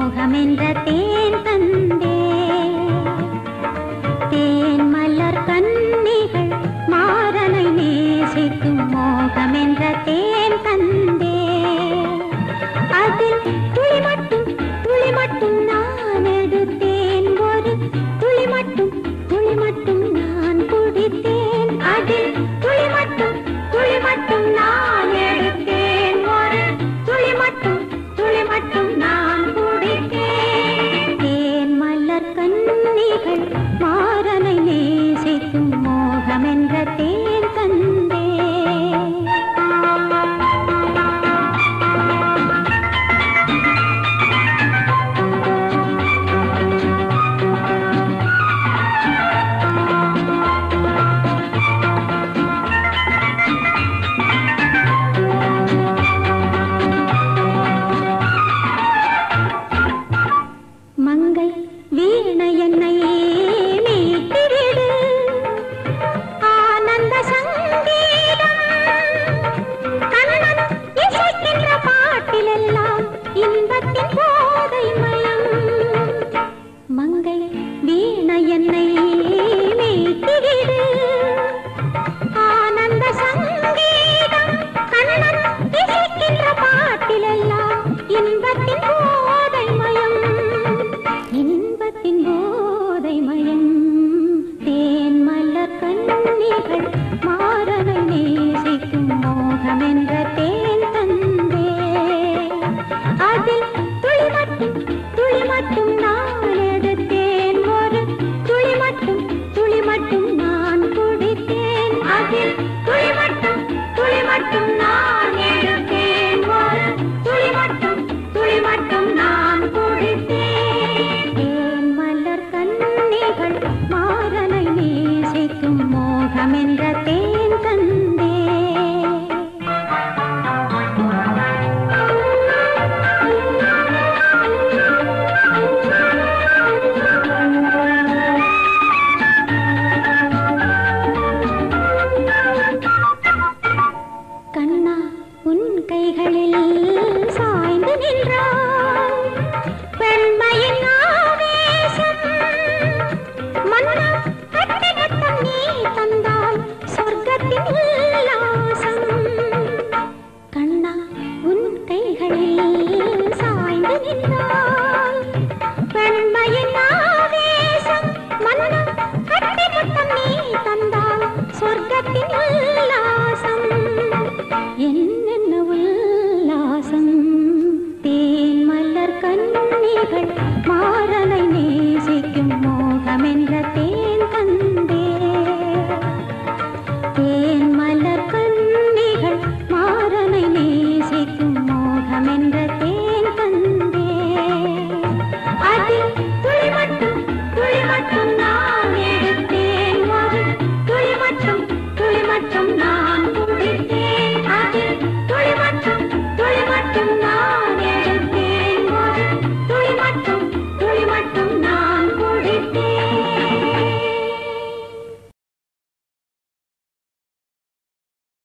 மோகமென்ற தேன் தந்தே தேன் மலர் கன்னிகள் மாறனை நேசிக்கும் மோகமென்ற தேன் தந்தே அதில் துளி மட்டும் துளி மட்டும் நான் எடுத்தேன் ஒரு துளி மட்டும் துளி மட்டும் நான் குடித்தேன் அதில் துளி மட்டும் துளி மட்டும் நான் எடுத்தேன் ஒரு துளி மட்டும் துளி மட்டும் நான் குடித்தேன் தேன் மலர் கன்னிகள் மாறனை நேசிக்கும் மோகமென்ற தேன் தந்தே மங்கை வீணை என்னை மீட்டிவிடு ஆனந்த சங்கீதம் கண்ணன் இசைக்கின்ற பாட்டிலெல்லாம் இன்பத்தின் போதை மயம் மங்கை வீணை என்னை மீட்டிவிடு ஆனந்த சங்கீதம் கண்ணன் இசைக்கின்ற பாட்டிலெல்லாம் இன்பத்தின் போதை மயம் இன்பத்தின் போதை மயம் தேன் மலர் கண்ணிகள் மாறனை நேசிக்கும் மோகமென்ற தேன் தந்தே அதில் துளி மட்டும் துளி மட்டும் நான் எடுத்தேன் ஒரு துளி மட்டும் துளி மட்டும் நான் குடித்தேன் அதில் துளி மட்டும் துளி மட்டும் நான் எடுத்தேன் ஒரு துளி மட்டும் துளி மட்டும் நான் குடித்தேன் தேன் மலர் கன்னிகள் மாறனை நேசிக்கும் மோகமென்ற தேன் தந்தே கண்ணா உன் கைகளில் சாய்ந்து நின்றான் பெண்மையின் ஆவேசம் மன்னா கட்டிடத்தம் நீ தந்தால் சொர்க்கத்தின் உல்லாசம் கண்ணா உன் கைகளில் சாய்ந்து நின்றான் பெண்மையின் ஆவேசம் மன்னா கட்டிடத்தம் நீ தந்தால் சொர்க்கத்தின் உல்லாசம் என்னென்ன உல்லாசம் தேன் மலர் கன்னிகள் மாறனை நேசிக்கும் மோகமென்ற தே